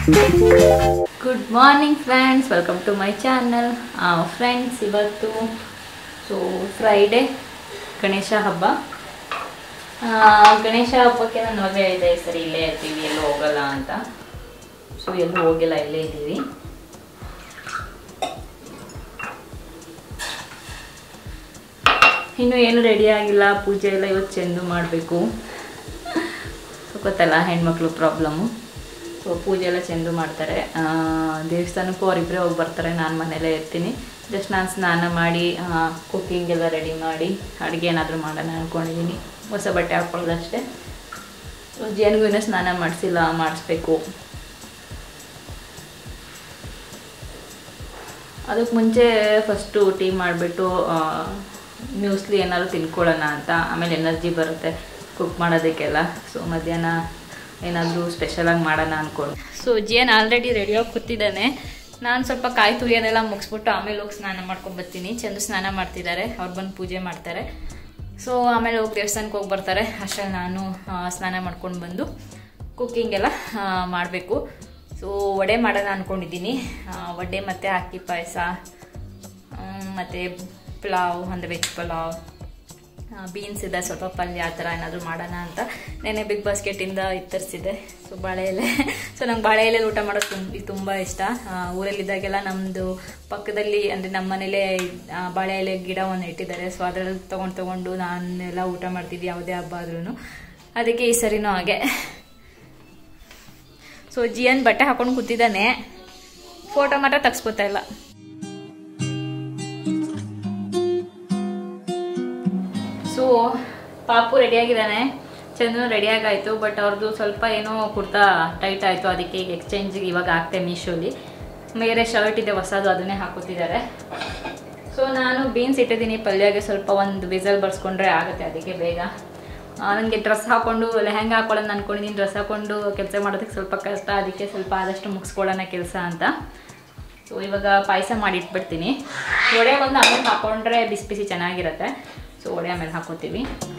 good morning friends welcome to my channel friends ಇವತ್ತು so Friday Ganesha ಹಬ್ಬ ಆ, ಗಣೇಶ ಹಬ್ಬಕ್ಕೆ ನಾನು ಅವಾಗ ಹೇಳಿದೆ ಸರಿ ಇಲ್ಲೇ ಇರ್ತೀವಿ ಎಲ್ಲೂ ಹೋಗಲ್ಲ ಅಂತ ಸೊ ಎಲ್ಲೂ ಹೋಗಿಲ್ಲ ಇಲ್ಲೇ ಇದ್ದೀವಿ ಇನ್ನು ಏನು ರೆಡಿ ಆಗಿಲ್ಲ ಪೂಜೆ ಎಲ್ಲ ಇವತ್ತು ಚೆಂದು ಮಾಡಬೇಕು ಗೊತ್ತಲ್ಲ ಹೆಣ್ಮಕ್ಳು ಪ್ರಾಬ್ಲಮ್ಮು ಸೊ ಪೂಜೆ ಎಲ್ಲ ಚೆಂದು ಮಾಡ್ತಾರೆ ಆ, ದೇವಸ್ಥಾನಕ್ಕೂ ಅವರಿಬ್ಬರೇ ಹೋಗಿ ಬರ್ತಾರೆ ನಾನು ಮನೇಲೇ ಇರ್ತೀನಿ ಜಸ್ಟ್ ನಾನು ಸ್ನಾನ ಮಾಡಿ ಕುಕ್ಕಿಂಗ್ ಎಲ್ಲ ರೆಡಿ ಮಾಡಿ ಅಡುಗೆ ಏನಾದರೂ ಮಾಡೋಣ ಅಂದ್ಕೊಂಡಿದ್ದೀನಿ ಹೊಸ ಬಟ್ಟೆ ಹಾಕ್ಕೊಳ್ಳೋದಷ್ಟೇ ಸೊ ಜೇನಿಗೂ ಇನ್ನೂ ಸ್ನಾನ ಮಾಡಿಸಿಲ್ಲ ಮಾಡಿಸ್ಬೇಕು ಅದಕ್ಕೆ ಮುಂಚೆ ಫಸ್ಟು ಟೀ ಮಾಡಿಬಿಟ್ಟು ಮ್ಯೂಸ್ಲಿ ಏನಾದ್ರು ತಿನ್ಕೊಳ್ಳೋಣ ಅಂತ ಆಮೇಲೆ ಎನರ್ಜಿ ಬರುತ್ತೆ ಕುಕ್ ಮಾಡೋದಕ್ಕೆಲ್ಲ ಸೊ ಮಧ್ಯಾಹ್ನ ಏನಾದರೂ ಸ್ಪೆಷಲಾಗಿ ಮಾಡೋಣ ಅಂದ್ಕೊಂಡು ಸೊ ಜಿಯನ್ ಆಲ್ರೆಡಿ ರೆಡಿಯಾಗಿ ಕೂತಿದ್ದಾನೆ ನಾನು ಸ್ವಲ್ಪ ಕಾಯಿ ತುರಿಯೋದೆಲ್ಲ ಮುಗಿಸ್ಬಿಟ್ಟು ಆಮೇಲೆ ಹೋಗಿ ಸ್ನಾನ ಮಾಡ್ಕೊಂಡು ಬರ್ತೀನಿ ಚಂದು ಸ್ನಾನ ಮಾಡ್ತಿದ್ದಾರೆ ಅವ್ರು ಬಂದು ಪೂಜೆ ಮಾಡ್ತಾರೆ ಸೊ ಆಮೇಲೆ ಹೋಗಿ ದೇವಸ್ಥಾನಕ್ಕೆ ಹೋಗಿ ಬರ್ತಾರೆ ಅಷ್ಟರಲ್ಲಿ ನಾನು ಆ, ಸ್ನಾನ ಮಾಡ್ಕೊಂಡು ಬಂದು ಕುಕ್ಕಿಂಗ್ ಎಲ್ಲ ಮಾಡಬೇಕು ಸೊ ವಡೆ ಮಾಡೋಣ ಅಂದ್ಕೊಂಡಿದ್ದೀನಿ ವಡೆ ಮತ್ತು ಅಕ್ಕಿ ಪಾಯಸ ಮತ್ತು ಪಲಾವ್ ಅಂದರೆ ವೆಜ್ ಪಲಾವ್ ಬೀನ್ಸ್ ಇದೆ ಸ್ವಲ್ಪ ಪಲ್ಯ ಆ ಥರ ಏನಾದರೂ ಮಾಡೋಣ ಅಂತ ನೆನೆ ಬಿಗ್ ಬಾಸ್ಕೆಟಿಂದ ಇತ್ತರಿಸಿದೆ ಸೊ ಬಾಳೆ ಎಲೆ ಸೊ ನಂಗೆ ಬಾಳೆ ಎಲೆ ಊಟ ಮಾಡೋದು ತುಂಬ ತುಂಬ ಇಷ್ಟ ಆ, ಊರಲ್ಲಿದ್ದಾಗೆಲ್ಲ ನಮ್ಮದು ಪಕ್ಕದಲ್ಲಿ ಅಂದರೆ ನಮ್ಮ ಮನೇಲೇ ಆ, ಬಾಳೆ ಎಲೆ ಗಿಡ ಒಂದು ಇಟ್ಟಿದ್ದಾರೆ ಸೊ ಅದರಲ್ಲಿ ತೊಗೊಂಡು ತೊಗೊಂಡು ನಾನೆಲ್ಲ ಊಟ ಮಾಡ್ತಿದ್ದೆ ಯಾವುದೇ ಹಬ್ಬ ಆದ್ರೂ ಅದಕ್ಕೆ ಈ ಸರಿನೂ ಹಾಗೆ ಸೊ ಜಿಯನ್ ಬಟ್ಟೆ ಹಾಕೊಂಡು ಕೂತಿದ್ದಾನೆ ಫೋಟೋ ಮಾತ್ರ ತಗ್ಸ್ಕೊತಾ ಇಲ್ಲ ಸೊ ಪಾಪು ರೆಡಿಯಾಗಿದ್ದಾನೆ ಚಂದ್ರು ರೆಡಿಯಾಗಾಯಿತು ಬಟ್ ಅವ್ರದ್ದು ಸ್ವಲ್ಪ ಏನೋ ಕುರ್ತಾ ಟೈಟ್ ಆಯಿತು ಅದಕ್ಕೆ ಈಗ ಎಕ್ಸ್ಚೇಂಜಿಗೆ ಇವಾಗ ಆಗ್ತೆ ಮೀಶೋಲಿ ಬೇರೆ ಶರ್ಟ್ ಇದೆ ಹೊಸದು ಅದನ್ನೇ ಹಾಕೋತಿದ್ದಾರೆ ಸೊ ನಾನು ಬೀನ್ಸ್ ಇಟ್ಟಿದ್ದೀನಿ ಪಲ್ಯಗೆ ಸ್ವಲ್ಪ ಒಂದು ವಿಸಲ್ ಬರ್ಸ್ಕೊಂಡ್ರೆ ಆಗುತ್ತೆ ಅದಕ್ಕೆ ಬೇಗ ನನಗೆ ಡ್ರೆಸ್ ಹಾಕೊಂಡು ಲೆಹಂಗಾ ಹಾಕೊಳ್ಳೋಣ ಅಂದ್ಕೊಂಡಿದ್ದೀನಿ ಡ್ರೆಸ್ ಹಾಕೊಂಡು ಕೆಲಸ ಮಾಡೋದಕ್ಕೆ ಸ್ವಲ್ಪ ಕಷ್ಟ ಅದಕ್ಕೆ ಸ್ವಲ್ಪ ಆದಷ್ಟು ಮುಗಿಸ್ಕೊಳ್ಳೋಣ ಕೆಲಸ ಅಂತ ಸೊ ಇವಾಗ ಪಾಯಸ ಮಾಡಿ ಇಟ್ಬಿಡ್ತೀನಿ ಒಡೆ ಒಂದು ಆಮೇಲೆ ಹಾಕೊಂಡ್ರೆ ಬಿಸಿ ಬಿಸಿ ಚೆನ್ನಾಗಿರುತ್ತೆ ಸೊ ಒಡೆ ಆಮೇಲೆ ಹಾಕೋತೀವಿ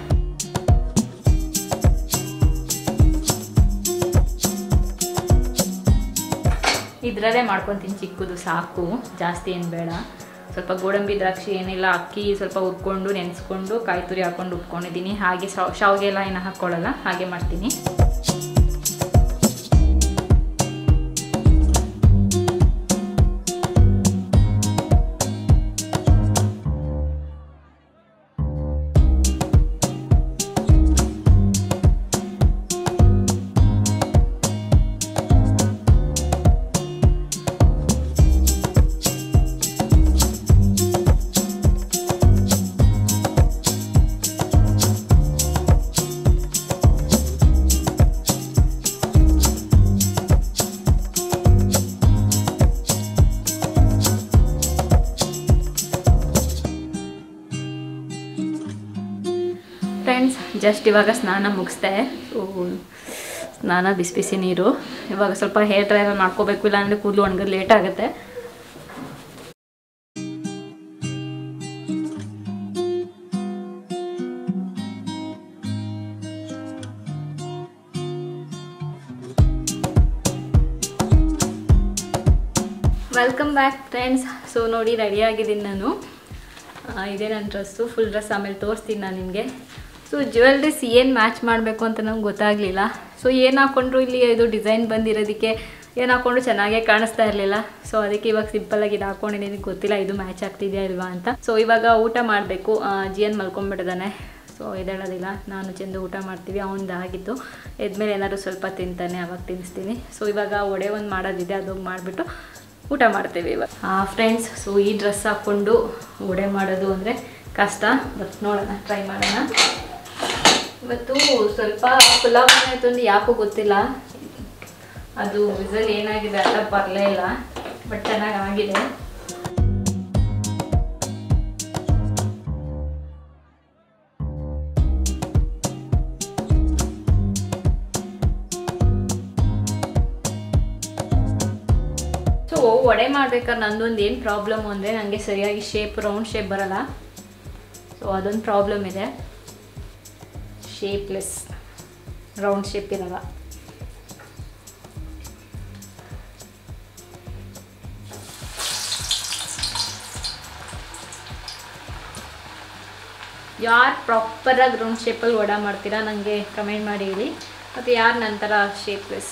ಇದರಲ್ಲೇ ಮಾಡ್ಕೊತೀನಿ ಚಿಕ್ಕದು ಸಾಕು ಜಾಸ್ತಿ ಏನು ಬೇಡ ಸ್ವಲ್ಪ ಗೋಡಂಬಿ ದ್ರಾಕ್ಷಿ ಏನಿಲ್ಲ ಅಕ್ಕಿ ಸ್ವಲ್ಪ ಉಟ್ಕೊಂಡು ನೆನೆಸ್ಕೊಂಡು ಕಾಯಿ ತುರಿ ಹಾಕೊಂಡು ಉಟ್ಕೊಂಡಿದ್ದೀನಿ ಹಾಗೆ ಶಾವ್- ಶಾವ್ಗೆ ಎಲ್ಲ ಏನು ಹಾಕ್ಕೊಳ್ಳಲ್ಲ ಹಾಗೆ ಮಾಡ್ತೀನಿ ಫ್ರೆಂಡ್ಸ್ ಜಸ್ಟ್ ಇವಾಗ ಸ್ನಾನ ಮುಗಿಸ್ದೆ ಸೊ ಸ್ನಾನ ಬಿಸಿ ಬಿಸಿ ನೀರು ಇವಾಗ ಸ್ವಲ್ಪ ಹೇರ್ ಡ್ರೈ ಮಾಡ್ಕೋಬೇಕು ಇಲ್ಲ ಅಂದರೆ ಕೂದಲು ಒಣಗೋದು ಲೇಟ್ ಆಗುತ್ತೆ ವೆಲ್ಕಮ್ ಬ್ಯಾಕ್ ಫ್ರೆಂಡ್ಸ್ ಸೊ ನೋಡಿ ರೆಡಿ ಆಗಿದ್ದೀನಿ ನಾನು ಆ, ಇದೇ ನನ್ನ ಡ್ರೆಸ್ಸು ಫುಲ್ ಡ್ರೆಸ್ ಆಮೇಲೆ ತೋರಿಸ್ತೀನಿ ನಾನು ನಿಮಗೆ ಸೊ ಜ್ಯುವೆಲ್ರೀಸ್ ಏನು ಮ್ಯಾಚ್ ಮಾಡಬೇಕು ಅಂತ ನಂಗೆ ಗೊತ್ತಾಗಲಿಲ್ಲ ಸೊ ಏನು ಹಾಕ್ಕೊಂಡ್ರು ಇಲ್ಲಿ ಇದು ಡಿಸೈನ್ ಬಂದಿರೋದಕ್ಕೆ ಏನು ಹಾಕ್ಕೊಂಡ್ರು ಚೆನ್ನಾಗೇ ಕಾಣಿಸ್ತಾ ಇರಲಿಲ್ಲ ಸೊ ಅದಕ್ಕೆ ಇವಾಗ ಸಿಂಪಲ್ಲಾಗಿ ಇದು ಹಾಕ್ಕೊಂಡಿದ್ದೀನಿ ಗೊತ್ತಿಲ್ಲ ಇದು ಮ್ಯಾಚ್ ಆಗ್ತಿದೆಯಾ ಇಲ್ವಾ ಅಂತ ಸೊ ಇವಾಗ ಊಟ ಮಾಡಬೇಕು ಜಿಯನ್ ಮಲ್ಕೊಂಡ್ಬಿಟ್ಟಿದ್ದಾನೆ ಸೊ ಎದ್ದೇಳೋದಿಲ್ಲ ನಾನು ಚೆಂದ ಊಟ ಮಾಡ್ತೀವಿ ಅವನದು ಆಗಿತ್ತು ಎದ್ಮೇಲೆ ಏನಾದ್ರು ಸ್ವಲ್ಪ ತಿಂತಾನೆ ಅವಾಗ ತಿನ್ನಿಸ್ತೀನಿ ಸೊ ಇವಾಗ ಒಡೆ ಒಂದು ಮಾಡೋದಿದೆ ಅದು ಮಾಡಿಬಿಟ್ಟು ಊಟ ಮಾಡ್ತೇವೆ ಇವಾಗ ಫ್ರೆಂಡ್ಸ್ ಸೊ ಈ ಡ್ರೆಸ್ ಹಾಕ್ಕೊಂಡು ಒಡೆ ಮಾಡೋದು ಅಂದರೆ ಕಷ್ಟ ಬಟ್ ನೋಡೋಣ ಟ್ರೈ ಮಾಡೋಣ ಇವತ್ತು ಸ್ವಲ್ಪ ಪುಲಾವ್ ಆಯಿತು ಅಂದ್ರೆ ಯಾಕೋ ಗೊತ್ತಿಲ್ಲ ಅದು ವಿಸಲ್ ಏನಾಗಿದೆ ಅಂತ ಬರಲೇ ಇಲ್ಲ ಬಟ್ ಚೆನ್ನಾಗಿ ಆಗಿದೆ ಸೊ ವಡೆ ಮಾಡ್ಬೇಕಾದ್ರೆ ನಂದೊಂದು ಏನು ಪ್ರಾಬ್ಲಮ್ ಅಂದರೆ ನನಗೆ ಸರಿಯಾಗಿ ಶೇಪ್ ರೌಂಡ್ ಶೇಪ್ ಬರಲ್ಲ ಸೊ ಅದೊಂದು ಪ್ರಾಬ್ಲಮ್ ಇದೆ ಶೇಪ್ಲೆಸ್ ರೌಂಡ್ ಶೇಪ್ ಇರಲ್ಲ ಯಾರು ಪ್ರಾಪರಾಗಿ ರೌಂಡ್ ಶೇಪಲ್ಲಿ ವಡ ಮಾಡ್ತೀರಾ ನನಗೆ ಕಮೆಂಟ್ ಮಾಡಿ ಹೇಳಿ ಮತ್ತು ಯಾರು ನಂತರ ಶೇಪ್ಲೆಸ್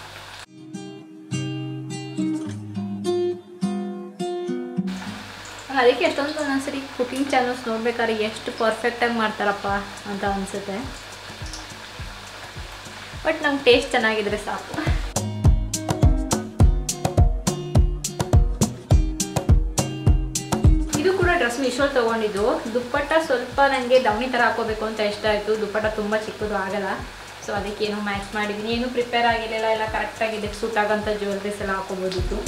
ಅದಕ್ಕೆ ಎಷ್ಟೊಂದು ಒಂದೊಂದ್ಸರಿ ಕುಕಿಂಗ್ ಚಾನಲ್ಸ್ ನೋಡ್ಬೇಕಾದ್ರೆ ಎಷ್ಟು ಪರ್ಫೆಕ್ಟಾಗಿ ಮಾಡ್ತಾರಪ್ಪ ಅಂತ ಅನಿಸುತ್ತೆ ಬಟ್ ನಮ್ಗೆ ಟೇಸ್ಟ್ ಚೆನ್ನಾಗಿದ್ರೆ ಸಾಕು ಇದು ಕೂಡ ಡ್ರೆಸ್ ಮೀಶೋಲ್ ತೊಗೊಂಡಿದ್ದು ದುಪ್ಪಟ್ಟ ಸ್ವಲ್ಪ ನನಗೆ ದವಣಿ ಥರ ಹಾಕೋಬೇಕು ಅಂತ ಇಷ್ಟ ಆಯಿತು ದುಪ್ಪಟ್ಟ ತುಂಬ ಚಿಕ್ಕದು ಆಗಲ್ಲ ಸೊ ಅದಕ್ಕೆ ಏನೋ ಮ್ಯಾಚ್ ಮಾಡಿದ್ದೀನಿ ಏನು ಪ್ರಿಪೇರ್ ಆಗಿರಲಿಲ್ಲ ಎಲ್ಲ ಕರೆಕ್ಟಾಗಿ ಇದಕ್ಕೆ ಸೂಟ್ ಆಗೋಂಥ ಜ್ಯುವೆಲ್ರೀಸ್ ಎಲ್ಲ ಹಾಕೋಬೋದಿತ್ತು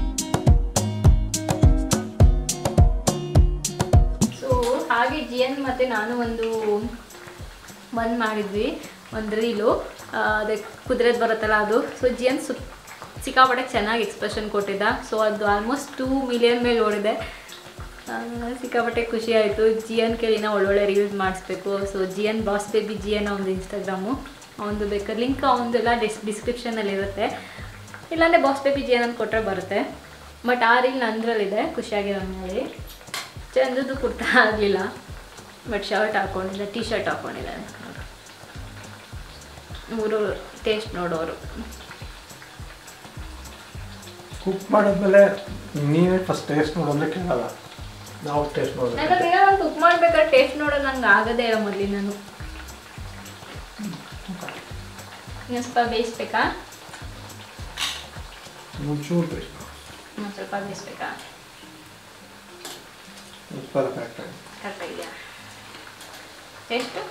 ಸೊ ಹಾಗೆ ಜಿ ಎನ್ ಮತ್ತು ನಾನು ಒಂದು ಬಂದ್ ಮಾಡಿದ್ವಿ ಒಂದು ರೀಲು ಅದಕ್ಕೆ ಕುದುರೆದು ಬರುತ್ತಲ್ಲ ಅದು ಸೊ ಜಿ ಎನ್ ಸುತ್ ಸಿಕ್ಕಾಪಟ್ಟೆ ಚೆನ್ನಾಗಿ ಎಕ್ಸ್ಪ್ರೆಷನ್ ಕೊಟ್ಟಿದ್ದ ಸೊ ಅದು ಆಲ್ಮೋಸ್ಟ್ ಟೂ ಮಿಲಿಯನ್ ಮೇಲೆ ಓಡಿದೆ ಆ, ಸಿಕ್ಕಾಪಟ್ಟೆ ಖುಷಿ ಆಯಿತು ಜಿ ಎನ್ ಕೇಳಿನ ಒಳ್ಳೊಳ್ಳೆ ರೀಲ್ಸ್ ಮಾಡಿಸ್ಬೇಕು so G N boss baby G N ಒಂದು ಇನ್ಸ್ಟಾಗ್ರಾಮು ಅವನದು ಬೇಕಾದ್ರೆ ಲಿಂಕ್ ಅವನದೆಲ್ಲ ಡಿಸ್ ಡಿಸ್ಕ್ರಿಪ್ಷನಲ್ಲಿ ಇರುತ್ತೆ ಇಲ್ಲಾಂದರೆ ಬಾಸ್ ಬೇಬಿ ಜಿ ಎನ್ ಅಂತ ಕೊಟ್ಟರೆ ಬರುತ್ತೆ ಬಟ್ ಆ ರೀಲ್ ನಂದ್ರಲ್ಲಿದೆ ಖುಷಿಯಾಗಿರೋ ನೋಡಿ ಚಂದದ್ದು ಕುರ್ತಾ ಆಗಲಿಲ್ಲ ಬಟ್ ಶರ್ಟ್ ಹಾಕ್ಕೊಂಡಿದ್ದೆ ಟೀ ಶರ್ಟ್ ಹಾಕ್ಕೊಂಡಿದ್ದಾನೆ ಮೂರು ಟೇಸ್ಟ್ ನೋಡೋರು ಕುಕ್ ಮಾಡಿದ್ಮೇಲೆ ನೀವೇ ಫಸ್ಟ್ ಟೇಸ್ಟ್ ನೋಡೋದ್ರೆ ಕೇಳಲ್ಲ ನಾವು ಟೇಸ್ಟ್ ನನ್ನ ನೋಡೋದು ದಿನ ನಾನು ಕುಕ್ ಮಾಡ್ಬೇಕಾದ್ರೆ ಟೇಸ್ಟ್ ನೋಡೋದು ನಂಗೆ ಆಗದೇ ಇಲ್ಲ ಮೊದಲಿನ ನಾನು ಇನ್ನು ಸ್ವಲ್ಪ ಬೇಯಿಸ್ಬೇಕಾ ಮುಂಚೂರು ಬೇಕು ಇನ್ನೊಂದು ಸ್ವಲ್ಪ ಬೇಯಿಸ್ಬೇಕಾ ಉತ್ಪಾದ ಕರೆಕ್ಟಾಗಿ ಕರೆಕ್ಟ್ ಇದೆಯಾ ಟೇಸ್ಟು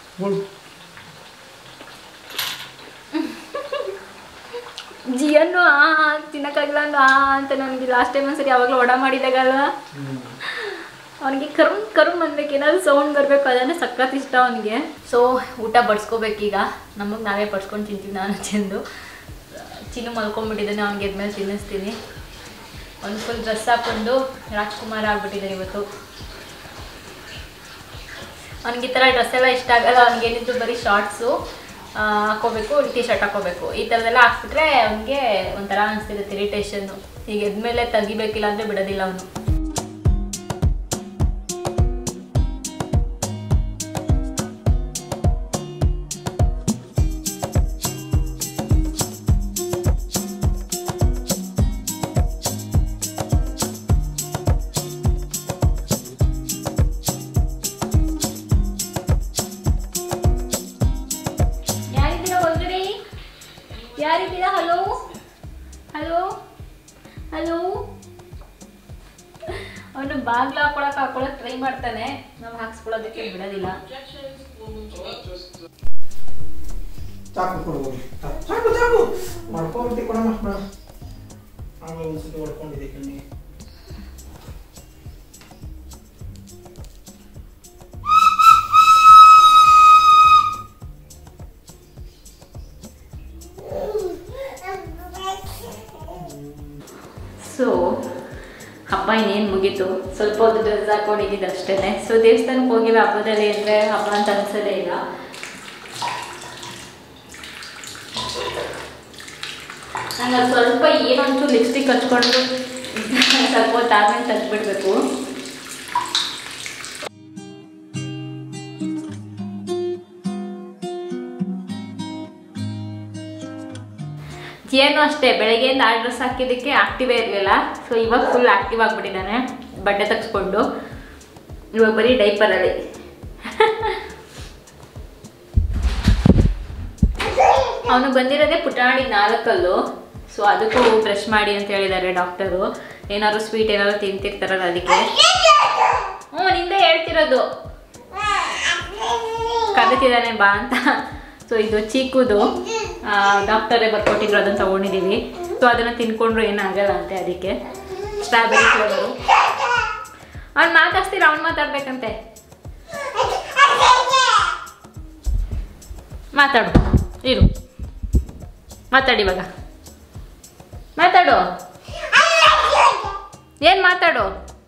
ಜಿಯನ್ನು ಆ ಆ ತಿನ್ನಕ್ಕಾಗಿಲ್ಲ ಅಂದು ಆ ಅಂತ ನನಗೆ ಲಾಸ್ಟ್ ಟೈಮ್ ಒಂದ್ಸರಿ ಯಾವಾಗಲೂ ವಡ ಮಾಡಿದಾಗಲ್ವಾ ಅವನಿಗೆ ಕರುಮ್ ಕರುಮ್ ಅನ್ಬೇಕು ಏನಾದ್ರು ಸೌಂಡ್ ಬರಬೇಕು ಅದನ್ನೇ ಸಖತ್ ಇಷ್ಟ ಅವನಿಗೆ ಸೊ ಊಟ ಬಡ್ಸ್ಕೋಬೇಕೀಗ ನಮಗೆ ನಾವೇ ಬಡ್ಸ್ಕೊಂಡು ತಿಂತೀವಿ ನಾನು ಚೆಂದು ಚಿನ್ನು ಮಲ್ಕೊಂಡ್ಬಿಟ್ಟಿದ್ದಾನೆ ಅವ್ನಿಗೆ ಎದ್ಮೇಲೆ ತಿನ್ನಿಸ್ತೀನಿ ಒಂದು ಫುಲ್ ಡ್ರೆಸ್ ಹಾಕೊಂಡು ರಾಜ್ಕುಮಾರ್ ಆಗ್ಬಿಟ್ಟಿದ್ದಾನೆ ಇವತ್ತು ಅವ್ನಿಗೆ ಈ ಥರ ಡ್ರೆಸ್ ಎಲ್ಲ ಇಷ್ಟ ಆಗಲ್ಲ ಅವ್ನಿಗೆ ಏನಿದ್ರು ಬರೀ ಶಾರ್ಟ್ಸು ಹಾಕೋಬೇಕು ಟಿ ಶರ್ಟ್ ಹಾಕೋಬೇಕು ಈ ಥರದೆಲ್ಲ ಹಾಕ್ಬಿಟ್ರೆ ಅವ್ನಿಗೆ ಒಂಥರ ಅನಿಸ್ತಿರುತ್ತೆ ಇರಿಟೇಷನ್ನು ಈಗ ಎದ್ಮೇಲೆ ತೆಗಿಬೇಕಿಲ್ಲ ಅಂದರೆ ಬಿಡೋದಿಲ್ಲ ಅವನು ಯಾರಿದ್ದೀರಾ ಒಳಗಡೆ ಯಾರಿದ್ದೀರಾ ಹಲೋ ಹಲೋ ಹಲೋ ಅವನು ಬಾಗ್ಲ ಹಾಕೊಳಕ್ ಹಾಕೊಳಕ್ ಟ್ರೈ ಮಾಡ್ತಾನೆ ನಾವು ಹಾಕ್ಸ್ಕೊಳ್ಳೋದಕ್ಕೆ ಬಿಡೋದಿಲ್ಲ ಚಾಕು ಕೊಡ್ಬೋದು ಚಾಕು ಚಾಕು ಮಾಡ್ಕೊಂಬಿಟ್ಟು ಕೊಡಮ್ಮ ಬೇಡ ಆಮೇಲೆ ಒಂದ್ಸತಿ ಹೊಡ್ಕೊಂಡಿದ್ದೆ ಕಣ್ಣಿಗೆ ಸೊ ಹಬ್ಬ ಇನ್ನೇನು ಮುಗೀತು ಸ್ವಲ್ಪ ಹೊತ್ತು ಡ್ರೆಸ್ ಹಾಕೊಂಡಿದ್ದು ಅಷ್ಟೇ ಸೊ ದೇವಸ್ಥಾನಕ್ಕೆ ಹೋಗಿಲ್ಲ ಹಬ್ಬದಲ್ಲಿ ಅಂದರೆ ಹಬ್ಬ ಅಂತ ಅನ್ಸೋದೇ ಇಲ್ಲ ನಂಗೆ ಅದು ಸ್ವಲ್ಪ ಏನೊಂಚೂರು ಲಿಪ್ಸ್ಟಿಕ್ ಹಚ್ಕೊಂಡು ಸ್ವಲ್ಪ ಹೊತ್ತು ಆದ್ಮೇಲೆ ತೆಗ್ದ್ಬಿಡ್ಬೇಕು ಜಿಯನ್ನು ಅಷ್ಟೇ ಬೆಳಗ್ಗೆಯಿಂದ ಆ ಡ್ರೆಸ್ ಹಾಕಿದ್ದಕ್ಕೆ ಆಕ್ಟಿವೇ ಇರಲಿಲ್ಲ ಸೊ ಇವಾಗ ಫುಲ್ ಆಕ್ಟಿವ್ ಆಗಿಬಿಟ್ಟಿದ್ದಾನೆ ಬಟ್ಟೆ ತೆಗೆಸ್ಕೊಂಡು ಇವಾಗ ಬರೀ ಡೈಪರಲ್ಲಿ ಅವನು ಬಂದಿರೋದೇ ಪುಟಾಣಿ ನಾಲ್ಕಲ್ಲು ಸೊ ಅದಕ್ಕೂ ಬ್ರಷ್ ಮಾಡಿ ಅಂತ ಹೇಳಿದ್ದಾರೆ ಡಾಕ್ಟರು ಏನಾದ್ರು ಸ್ವೀಟ್ ಏನಾದ್ರು ತಿಂತಿರ್ತಾರಲ್ಲ ಅದಕ್ಕೆ ಹ್ಞೂ ನಿಂದೆ ಹೇಳ್ತಿರೋದು ಕರೀತಿದ್ದಾನೆ ಬಾ ಅಂತ ಸೊ ಇದು ಚೀಕುದು ಡಾಕ್ಟರೇ ಬರ್ಕೊಟ್ಟಿದ್ರು ಅದನ್ನು ತಗೊಂಡಿದ್ದೀವಿ ಸೊ ಅದನ್ನು ತಿನ್ಕೊಂಡ್ರು ಏನಾಗಲ್ಲ ಅಂತೆ ಅದಕ್ಕೆ ಸ್ಟ್ರಾಬೆರಿ ಫ್ಲೇವರು ಅವ್ನು ಮಾತಾಡ್ಸ್ತೀರ ಅವ್ನು ಮಾತಾಡ್ಬೇಕಂತೆ ಮಾತಾಡು ಇರು ಮಾತಾಡಿ ಇವಾಗ ಮಾತಾಡು ಏನು ಮಾತಾಡು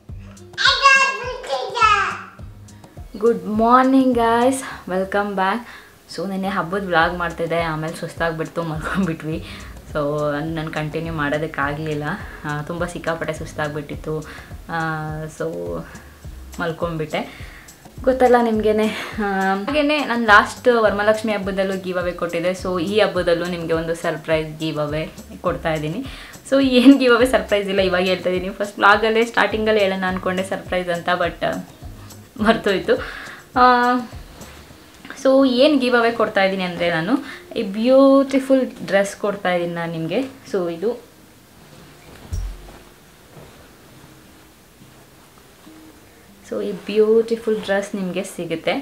good morning guys welcome back so ನೆನ್ನೆ ಹಬ್ಬದ ವ್ಲಾಗ್ ಮಾಡ್ತಿದ್ದೆ ಆಮೇಲೆ ಸುಸ್ತಾಗ್ಬಿಡ್ತು ಮಲ್ಕೊಂಡ್ಬಿಟ್ವಿ ಸೊ ನಾನು ಕಂಟಿನ್ಯೂ ಮಾಡೋದಕ್ಕಾಗಲಿಲ್ಲ ತುಂಬ ಸಿಕ್ಕಾಪಟ್ಟೆ ಸುಸ್ತಾಗ್ಬಿಟ್ಟಿತ್ತು ಸೊ ಮಲ್ಕೊಂಡ್ಬಿಟ್ಟೆ ಗೊತ್ತಲ್ಲ ನಿಮಗೇನೆ ಹಾಗೇನೆ ನಾನು ಲಾಸ್ಟ್ ವರಮಹಾಲಕ್ಷ್ಮಿ ಹಬ್ಬದಲ್ಲೂ ಗಿವ್ ಅವೇ ಕೊಟ್ಟಿದ್ದೆ ಸೊ ಈ ಹಬ್ಬದಲ್ಲೂ ನಿಮಗೆ ಒಂದು ಸರ್ಪ್ರೈಸ್ ಗಿವ್ ಅವೇ ಕೊಡ್ತಾ ಇದ್ದೀನಿ ಸೊ ಏನು ಗಿವ್ ಅವೇ ಸರ್ಪ್ರೈಸ್ ಇಲ್ಲ ಇವಾಗ ಹೇಳ್ತಾ ಇದ್ದೀನಿ ಫಸ್ಟ್ ಬ್ಲಾಗಲ್ಲೇ ಸ್ಟಾರ್ಟಿಂಗಲ್ಲಿ ಹೇಳೋಣ ಅಂದ್ಕೊಂಡೆ ಸರ್ಪ್ರೈಸ್ ಅಂತ ಬಟ್ ಮರ್ತೋಯ್ತು ಸೊ ಏನು ಗಿವ್ ಅವೇ ಕೊಡ್ತಾ ಇದ್ದೀನಿ ಅಂದರೆ ನಾನು ಈ ಬ್ಯೂಟಿಫುಲ್ ಡ್ರೆಸ್ ಕೊಡ್ತಾ ಇದ್ದೀನಿ ನಾನು ನಿಮಗೆ ಸೊ ಇದು ಸೊ ಈ ಬ್ಯೂಟಿಫುಲ್ ಡ್ರೆಸ್ ನಿಮಗೆ ಸಿಗುತ್ತೆ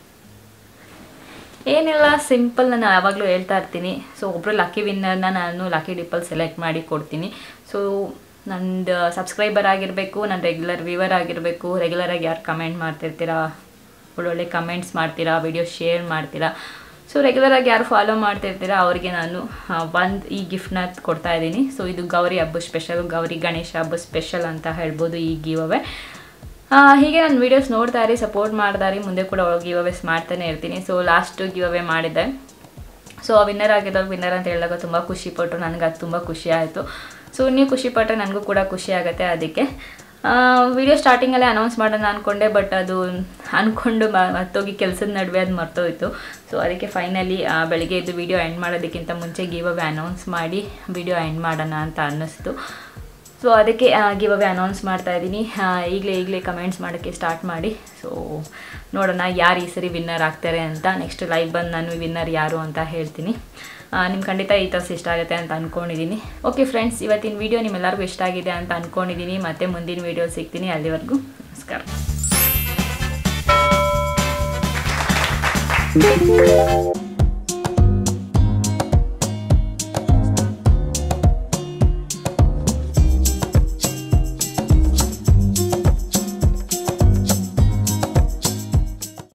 ಏನಿಲ್ಲ ಸಿಂಪಲ್ ನಾನು ಯಾವಾಗಲೂ ಹೇಳ್ತಾ ಇರ್ತೀನಿ ಸೊ ಒಬ್ಬರು ಲಕ್ಕಿ ವಿನ್ನರ್ನ ನಾನು ಲಕ್ಕಿ ಡಿಪ್ಪಲ್ ಸೆಲೆಕ್ಟ್ ಮಾಡಿ ಕೊಡ್ತೀನಿ ಸೊ ನಂದು ಸಬ್ಸ್ಕ್ರೈಬರ್ ಆಗಿರಬೇಕು ನಾನು ರೆಗ್ಯುಲರ್ ವ್ಯೂವರ್ ಆಗಿರಬೇಕು ರೆಗ್ಯುಲರಾಗಿ ಯಾರು ಕಮೆಂಟ್ ಮಾಡ್ತಿರ್ತೀರಾ ಒಳ್ಳೊಳ್ಳೆ ಕಮೆಂಟ್ಸ್ ಮಾಡ್ತೀರಾ ವಿಡಿಯೋ ಶೇರ್ ಮಾಡ್ತೀರಾ ಸೊ ರೆಗ್ಯುಲರಾಗಿ ಯಾರು ಫಾಲೋ ಮಾಡ್ತಿರ್ತೀರಾ ಅವರಿಗೆ ನಾನು ಒಂದು ಈ ಗಿಫ್ಟ್ನ ಕೊಡ್ತಾ ಇದ್ದೀನಿ ಸೊ ಇದು ಗೌರಿ ಹಬ್ಬ ಸ್ಪೆಷಲ್ ಗೌರಿ ಗಣೇಶ ಹಬ್ಬ ಸ್ಪೆಷಲ್ ಅಂತ ಹೇಳ್ಬೋದು ಈ ಗಿವ್ ಅವೇ ಆ, ಹೀಗೆ ನಾನು ವೀಡಿಯೋಸ್ ನೋಡ್ತಾ ಇರಿ ಸಪೋರ್ಟ್ ಮಾಡ್ತಾ ಇರಿ ಮುಂದೆ ಕೂಡ ಗಿವ್ ಅವೇಸ್ ಮಾಡ್ತಾನೆ ಇರ್ತೀನಿ ಸೊ ಲಾಸ್ಟ್ ಗಿವ್ ಅವೇ ಮಾಡಿದ್ದೆ ಸೊ ವಿನ್ನರ್ ಆಗಿದ್ದವ್ರು ವಿನ್ನರ್ ಅಂತ ಹೇಳಿದಾಗ ತುಂಬ ಖುಷಿ ಪಟ್ಟರು ನನಗೆ ಅದು ತುಂಬ ಖುಷಿ ಆಯಿತು ಸೊ ನೀವು ಖುಷಿ ಪಟ್ಟರೆ ನನಗೂ ಕೂಡ ಖುಷಿ ಆಗುತ್ತೆ ಅದಕ್ಕೆ ವಿಡಿಯೋ ಸ್ಟಾರ್ಟಿಂಗಲ್ಲೇ ಅನೌನ್ಸ್ ಮಾಡೋಣ ಅಂದ್ಕೊಂಡೆ ಬಟ್ ಅದು ಅಂದ್ಕೊಂಡು ಮತ್ತೋಗಿ ಕೆಲಸದ ನಡುವೆ ಅದು ಮರ್ತೋಯ್ತು ಸೊ ಅದಕ್ಕೆ ಫೈನಲಿ ಬೆಳಿಗ್ಗೆ ಎದ್ದು ವಿಡಿಯೋ ಎಂಡ್ ಮಾಡೋದಕ್ಕಿಂತ ಮುಂಚೆ ಗಿವ್ ಅವೇ ಅನೌನ್ಸ್ ಮಾಡಿ ವಿಡಿಯೋ ಎಂಡ್ ಮಾಡೋಣ ಅಂತ ಅನ್ನಿಸ್ತು ಸೊ ಅದಕ್ಕೆ ಗಿವ್ ಅವೇ ಅನೌನ್ಸ್ ಮಾಡ್ತಾ ಇದ್ದೀನಿ ಈಗಲೇ ಈಗಲೇ ಕಮೆಂಟ್ಸ್ ಮಾಡೋಕ್ಕೆ ಸ್ಟಾರ್ಟ್ ಮಾಡಿ ಸೊ ನೋಡೋಣ ಯಾರು ಈ ಸರಿ ವಿನ್ನರ್ ಆಗ್ತಾರೆ ಅಂತ ನೆಕ್ಸ್ಟ್ ಲೈವ್ ಬಂದು ನಾನು ವಿನ್ನರ್ ಯಾರು ಅಂತ ಹೇಳ್ತೀನಿ ನಿಮ್ಮ ಖಂಡಿತ ಈ ಥರ ಇಷ್ಟ ಆಗುತ್ತೆ ಅಂತ ಅಂದ್ಕೊಂಡಿದ್ದೀನಿ ಓಕೆ ಫ್ರೆಂಡ್ಸ್ ಇವತ್ತಿನ ವಿಡಿಯೋ ನಿಮ್ಮೆಲ್ಲರಿಗೂ ಇಷ್ಟ ಆಗಿದೆ ಅಂತ ಅಂದ್ಕೊಂಡಿದ್ದೀನಿ ಮತ್ತೆ ಮುಂದಿನ ವಿಡಿಯೋ ಸಿಗ್ತೀನಿ ಅಲ್ಲಿವರೆಗೂ ನಮಸ್ಕಾರ